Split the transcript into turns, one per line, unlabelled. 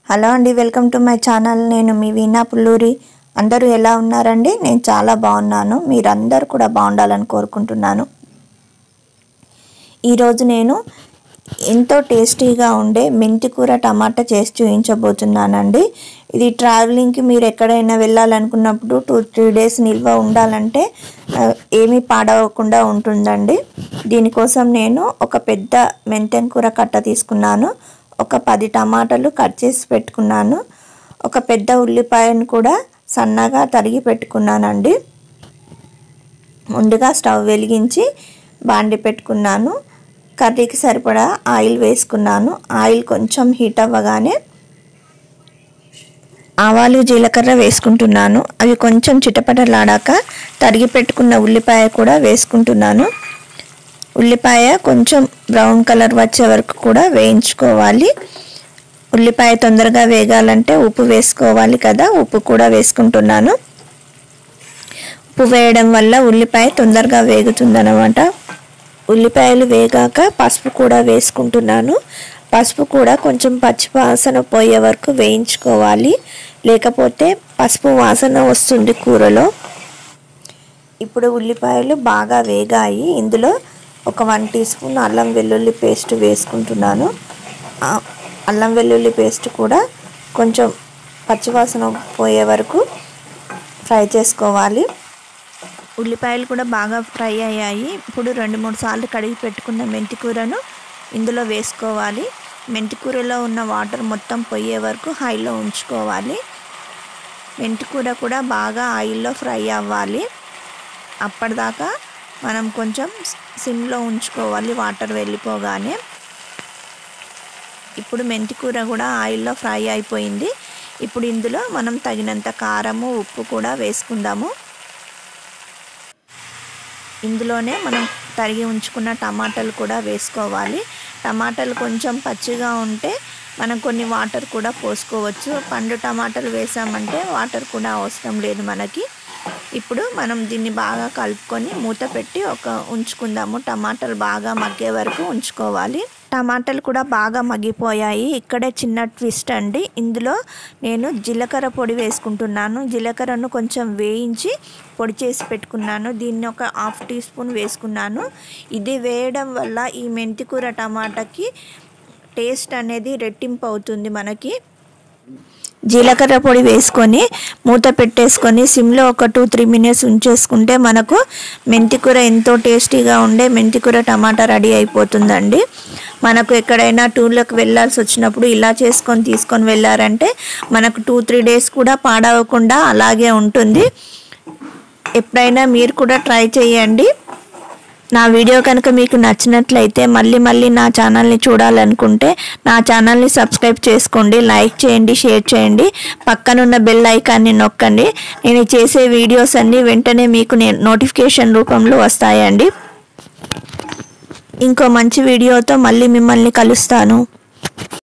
hello అండి welcome to my channel నేను మీ వీణా పుల్లూరి అందరూ ఎలా ఉన్నారండి నేను చాలా బాగున్నాను మీరందరూ కూడా బాగుండాలని కోరుకుంటున్నాను ఈరోజు నేను ఎంతో టేస్టీగా ఉండే మెంతి కూర టమాటా చేసి చూపించబోతున్నానండి ఇది ట్రావెలింగ్కి మీరు ఎక్కడైనా వెళ్ళాలనుకున్నప్పుడు టూ త్రీ డేస్ నిల్వ ఉండాలంటే ఆ, ఏమీ పాడవకుండా ఉంటుందండి దీనికోసం నేను ఒక పెద్ద మెంతెం కూర కట్ట తీసుకున్నాను ఒక పది టమాటాలు కట్ చేసి పెట్టుకున్నాను ఒక పెద్ద ఉల్లిపాయను కూడా సన్నగా తరిగి పెట్టుకున్నానండి ముందుగా స్టవ్ వెలిగించి బాండి పెట్టుకున్నాను కర్రీకి సరిపడా ఆయిల్ వేసుకున్నాను ఆయిల్ కొంచెం హీట్ అవ్వగానే ఆవాలు జీలకర్ర వేసుకుంటున్నాను అవి కొంచెం చిటపటలాడాక తరిగి పెట్టుకున్న ఉల్లిపాయ కూడా వేసుకుంటున్నాను ఉల్లిపాయ కొంచెం బ్రౌన్ కలర్ వచ్చే వరకు కూడా వేయించుకోవాలి ఉల్లిపాయ తొందరగా వేగాలంటే ఉప్పు వేసుకోవాలి కదా ఉప్పు కూడా వేసుకుంటున్నాను ఉప్పు వేయడం వల్ల ఉల్లిపాయ తొందరగా వేగుతుందన్నమాట ఉల్లిపాయలు వేగాక పసుపు కూడా వేసుకుంటున్నాను పసుపు కూడా కొంచెం పచ్చి వాసన పోయే వరకు వేయించుకోవాలి లేకపోతే పసుపు వాసన వస్తుంది కూరలో ఇప్పుడు ఉల్లిపాయలు బాగా వేగాయి ఇందులో ఒక వన్ టీ స్పూన్ అల్లం వెల్లుల్లి పేస్ట్ వేసుకుంటున్నాను ఆ అల్లం వెల్లుల్లి పేస్ట్ కూడా కొంచెం పచ్చివాసన పోయే వరకు ఫ్రై చేసుకోవాలి ఉల్లిపాయలు కూడా బాగా ఫ్రై అయ్యాయి ఇప్పుడు రెండు మూడు సార్లు కడిగి పెట్టుకున్న మెంతి కూరను ఇందులో వేసుకోవాలి మెంతి కూరలో ఉన్న వాటర్ మొత్తం పోయే వరకు హైలో ఉంచుకోవాలి మెంతి కూర కూడా బాగా ఆయిల్లో ఫ్రై అవ్వాలి అప్పటిదాకా మనం కొంచెం సిమ్లో ఉంచుకోవాలి వాటర్ వెళ్ళిపోగానే ఇప్పుడు మెంతి కూర కూడా ఆయిల్లో ఫ్రై అయిపోయింది ఇప్పుడు ఇందులో మనం తగినంత కారము ఉప్పు కూడా వేసుకుందాము ఇందులోనే మనం తరిగి ఉంచుకున్న టమాటాలు కూడా వేసుకోవాలి టమాటాలు కొంచెం పచ్చిగా ఉంటే మనం కొన్ని వాటర్ కూడా పోసుకోవచ్చు పండు టమాటాలు వేసామంటే వాటర్ కూడా అవసరం లేదు మనకి ఇప్పుడు మనం దీన్ని బాగా కలుపుకొని మూత పెట్టి ఒక ఉంచుకుందాము టమాటాలు బాగా మగ్గే వరకు ఉంచుకోవాలి టమాటాలు కూడా బాగా మగ్గిపోయాయి ఇక్కడే చిన్న ట్విస్ట్ అండి ఇందులో నేను జీలకర్ర పొడి వేసుకుంటున్నాను జీలకర్రను కొంచెం వేయించి పొడి చేసి పెట్టుకున్నాను దీన్ని ఒక హాఫ్ టీ స్పూన్ వేసుకున్నాను ఇది వేయడం వల్ల ఈ మెంతికూర టమాటాకి టేస్ట్ అనేది రెట్టింపు అవుతుంది మనకి జీలకర్ర పొడి వేసుకొని మూత పెట్టేసుకొని సిమ్లో ఒక టూ త్రీ మినిట్స్ ఉంచేసుకుంటే మనకు మెంతికూర ఎంతో టేస్టీగా ఉండే మెంతికూర టమాటా రెడీ అయిపోతుందండి మనకు ఎక్కడైనా టూర్లకు వెళ్ళాల్సి వచ్చినప్పుడు ఇలా చేసుకొని తీసుకొని వెళ్ళారంటే మనకు టూ త్రీ డేస్ కూడా పాడవకుండా అలాగే ఉంటుంది ఎప్పుడైనా మీరు కూడా ట్రై చేయండి నా వీడియో కనుక మీకు నచ్చినట్లయితే మళ్ళీ మళ్ళీ నా ఛానల్ని చూడాలనుకుంటే నా ఛానల్ని సబ్స్క్రైబ్ చేసుకోండి లైక్ చేయండి షేర్ చేయండి పక్కనున్న బెల్ ఐకాన్ని నొక్కండి నేను చేసే వీడియోస్ అన్నీ వెంటనే మీకు నేను నోటిఫికేషన్ రూపంలో వస్తాయండి ఇంకో మంచి వీడియోతో మళ్ళీ మిమ్మల్ని కలుస్తాను